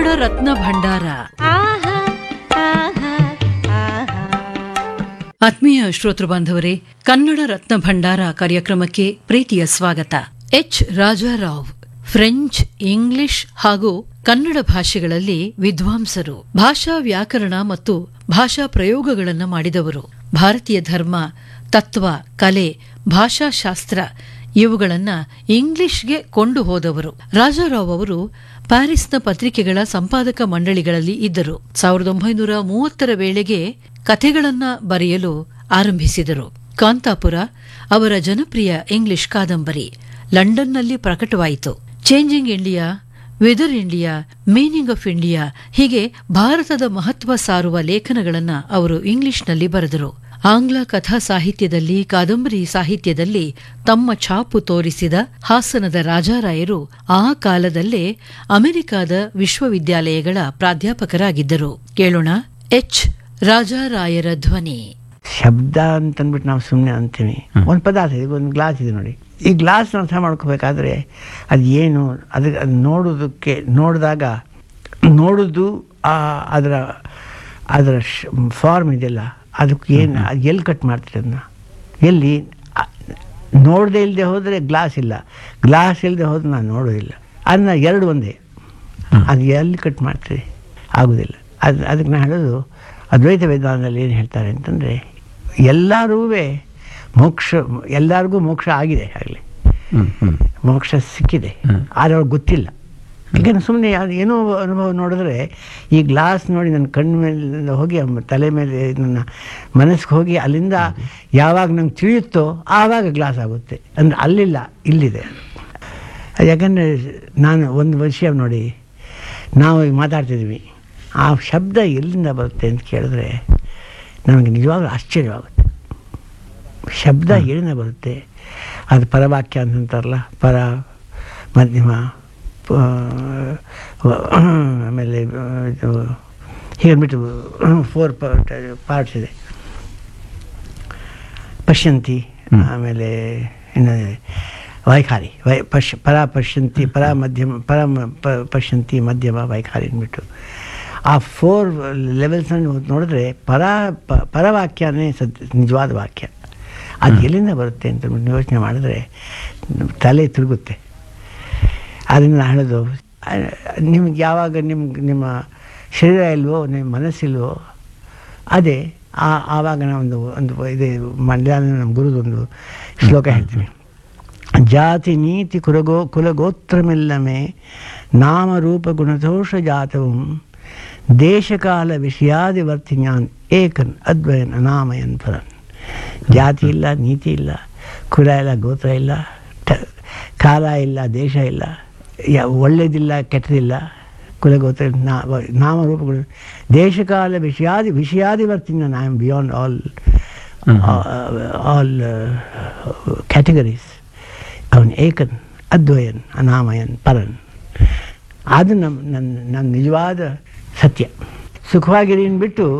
ಕನ್ನಡ ರತ್ನ ಭಂಡಾರ ಆತ್ಮೀಯ ಶ್ರೋತೃ ಬಾಂಧವರೇ ಕನ್ನಡ ರತ್ನ ಭಂಡಾರ ಕಾರ್ಯಕ್ರಮಕ್ಕೆ ಪ್ರೀತಿಯ ಸ್ವಾಗತ ಎಚ್ ರಾಜಾರಾವ್ ಫ್ರೆಂಚ್ ಇಂಗ್ಲಿಷ್ ಹಾಗೂ ಕನ್ನಡ ಭಾಷೆಗಳಲ್ಲಿ ವಿದ್ವಾಂಸರು ಭಾಷಾ ವ್ಯಾಕರಣ ಮತ್ತು ಭಾಷಾ ಪ್ರಯೋಗಗಳನ್ನು ಮಾಡಿದವರು ಭಾರತೀಯ ಧರ್ಮ ತತ್ವ ಕಲೆ ಭಾಷಾಶಾಸ್ತ್ರ ಇವುಗಳನ್ನ ಇಂಗ್ಲಿಷ್ಗೆ ಕೊಂಡು ಹೋದವರು ರಾಜಾರಾವ್ ಅವರು ಪ್ಯಾರಿಸ್ನ ಪತ್ರಿಕೆಗಳ ಸಂಪಾದಕ ಮಂಡಳಿಗಳಲ್ಲಿ ಇದ್ದರು ಸಾವಿರದ ಒಂಬೈನೂರ ಮೂವತ್ತರ ವೇಳೆಗೆ ಕಥೆಗಳನ್ನ ಬರೆಯಲು ಆರಂಭಿಸಿದರು ಕಾಂತಾಪುರ ಅವರ ಜನಪ್ರಿಯ ಇಂಗ್ಲಿಷ್ ಕಾದಂಬರಿ ಲಂಡನ್ನಲ್ಲಿ ಪ್ರಕಟವಾಯಿತು changing India weather India meaning of India ಹೀಗೆ ಭಾರತದ ಮಹತ್ವ ಸಾರುವ ಲೇಖನಗಳನ್ನ ಅವರು ಇಂಗ್ಲಿಷ್ನಲ್ಲಿ ಬರೆದರು ಆಂಗ್ಲ ಕಥಾ ಸಾಹಿತ್ಯದಲ್ಲಿ ಕಾದಂಬರಿ ಸಾಹಿತ್ಯದಲ್ಲಿ ತಮ್ಮ ಛಾಪು ತೋರಿಸಿದ ಹಾಸನದ ರಾಜಾರಾಯರು ಆ ಕಾಲದಲ್ಲೇ ಅಮೆರಿಕಾದ ವಿಶ್ವವಿದ್ಯಾಲಯಗಳ ಪ್ರಾಧ್ಯಾಪಕರಾಗಿದ್ದರು ಕೇಳೋಣ ಎಚ್ ರಾಜಾರಾಯರ ಧ್ವನಿ ಶಬ್ದ ಅಂತಂದ್ಬಿಟ್ಟು ನಾವು ಸುಮ್ಮನೆ ಅಂತೀವಿ ಒಂದು ಪದಾರ್ಥ ಇದೆ ಒಂದು ಗ್ಲಾಸ್ ಇದೆ ನೋಡಿ ಈ ಗ್ಲಾಸ್ ಅರ್ಥ ಮಾಡ್ಕೋಬೇಕಾದ್ರೆ ಅದು ಏನು ಅದಕ್ಕೆ ಅದು ನೋಡೋದಕ್ಕೆ ನೋಡಿದಾಗ ನೋಡೋದು ಆ ಅದರ ಅದರ ಫಾರ್ಮ್ ಇದೆಯಲ್ಲ ಅದಕ್ಕೆ ಏನು ಅದು ಎಲ್ಲಿ ಕಟ್ ಮಾಡ್ತೀರಿ ಅದನ್ನ ಎಲ್ಲಿ ನೋಡದೆ ಇಲ್ಲದೆ ಹೋದರೆ ಗ್ಲಾಸ್ ಇಲ್ಲ ಗ್ಲಾಸ್ ಇಲ್ಲದೆ ಹೋದ್ರೆ ನಾನು ನೋಡೋದಿಲ್ಲ ಅದನ್ನ ಎರಡು ಒಂದೇ ಅದು ಎಲ್ಲಿ ಕಟ್ ಮಾಡ್ತೀರಿ ಆಗೋದಿಲ್ಲ ಅದು ಅದಕ್ಕೆ ನಾನು ಹೇಳೋದು ಅದ್ವೈತ ವೇದಾಂತದಲ್ಲಿ ಏನು ಹೇಳ್ತಾರೆ ಅಂತಂದರೆ ಎಲ್ಲರೂ ಮೋಕ್ಷ ಎಲ್ಲರಿಗೂ ಮೋಕ್ಷ ಆಗಿದೆ ಆಗಲಿ ಮೋಕ್ಷ ಸಿಕ್ಕಿದೆ ಆದರೆ ಅವ್ರಿಗೆ ಗೊತ್ತಿಲ್ಲ ಯಾಕೆಂದ್ರೆ ಸುಮ್ಮನೆ ಅದು ಏನೋ ಅನುಭವ ನೋಡಿದ್ರೆ ಈ ಗ್ಲಾಸ್ ನೋಡಿ ನನ್ನ ಕಣ್ಣು ಮೇಲೆ ಹೋಗಿ ಅಮ್ಮ ತಲೆ ಮೇಲೆ ನನ್ನ ಮನಸ್ಸಿಗೆ ಹೋಗಿ ಅಲ್ಲಿಂದ ಯಾವಾಗ ನಂಗೆ ತಿಳಿಯುತ್ತೋ ಆವಾಗ ಗ್ಲಾಸ್ ಆಗುತ್ತೆ ಅಂದರೆ ಅಲ್ಲಿಲ್ಲ ಇಲ್ಲಿದೆ ಅದು ಯಾಕಂದರೆ ನಾನು ಒಂದು ವಿಷಯ ನೋಡಿ ನಾವು ಈಗ ಮಾತಾಡ್ತಿದ್ವಿ ಆ ಶಬ್ದ ಎಲ್ಲಿಂದ ಬರುತ್ತೆ ಅಂತ ಕೇಳಿದ್ರೆ ನನಗೆ ನಿಜವಾಗ್ಲೂ ಆಶ್ಚರ್ಯವಾಗುತ್ತೆ ಶಬ್ದ ಎಲ್ಲಿಂದ ಬರುತ್ತೆ ಅದು ಪರವಾಕ್ಯ ಅಂತಂತಾರಲ್ಲ ಪರ ಮಧ್ಯಮ ಆಮೇಲೆ ಇದು ಹೀಗನ್ಬಿಟ್ಟು ಫೋರ್ ಪಾರ್ಟ್ಸ್ ಇದೆ ಪಶ್ಯಂತಿ ಆಮೇಲೆ ಇನ್ನು ವೈಖಾರಿ ವೈ ಪಶ್ ಪರ ಪಶ್ಯಂತಿ ಪರ ಮಧ್ಯಮ ಪರ ಪಶ್ಯಂತಿ ಮಧ್ಯಮ ವೈಖಾರಿ ಅಂದ್ಬಿಟ್ಟು ಆ ಫೋರ್ ಲೆವೆಲ್ಸನ್ನು ನೋಡಿದ್ರೆ ಪರ ಪರವಾಕ್ಯನೇ ಸದ್ ನಿಜವಾದ ವಾಕ್ಯ ಅದು ಎಲ್ಲಿಂದ ಬರುತ್ತೆ ಅಂತ ಯೋಚನೆ ಮಾಡಿದ್ರೆ ತಲೆ ತಿರುಗುತ್ತೆ ಅದನ್ನು ಹೇಳೋದು ನಿಮ್ಗೆ ಯಾವಾಗ ನಿಮ್ಗೆ ನಿಮ್ಮ ಶರೀರ ಇಲ್ವೋ ನಿಮ್ಮ ಮನಸ್ಸಿಲ್ವೋ ಅದೇ ಆ ಆವಾಗ ನಾನು ಒಂದು ಒಂದು ಇದೆ ಮಂಡ್ಯ ನಮ್ಮ ಗುರುದೊಂದು ಶ್ಲೋಕ ಹೇಳ್ತೀನಿ ಜಾತಿ ನೀತಿ ಕುಲಗೋ ಕುಲಗೋತ್ರಮಿಲ್ಲಮೆ ನಾಮರೂಪ ಗುಣದೋಷ ಜಾತವಂ ದೇಶಕಾಲ ವಿಷಯಾದಿವರ್ತಿನ್ಯಾನ್ ಏಕನ್ ಅದ್ವಯನ್ ಅನಾಮಯನ್ ಪರನ್ ಜಾತಿ ಇಲ್ಲ ನೀತಿ ಇಲ್ಲ ಕುಲ ಇಲ್ಲ ಗೋತ್ರ ಇಲ್ಲ ಕಾಲ ಇಲ್ಲ ದೇಶ ಇಲ್ಲ ಯಾ ಒಳ್ಳೇದಿಲ್ಲ ಕೆಟ್ಟದಿಲ್ಲ ಕುಲಗೋತ್ರ ನಾ ನಾಮರೂಪಗಳು ದೇಶಕಾಲ ವಿಷಯಾದಿ ವಿಷಯಾದಿವರ್ತಿನ I am beyond all all categories ಅವನು ಏಕನ್ ಅದ್ವಯನ್ ಅನಾಮಯನ್ ಪರನ್ ಅದು ನಮ್ಮ ನನ್ನ ನನ್ನ ನಿಜವಾದ ಸತ್ಯ ಸುಖವಾಗಿರಿ ಬಿಟ್ಟು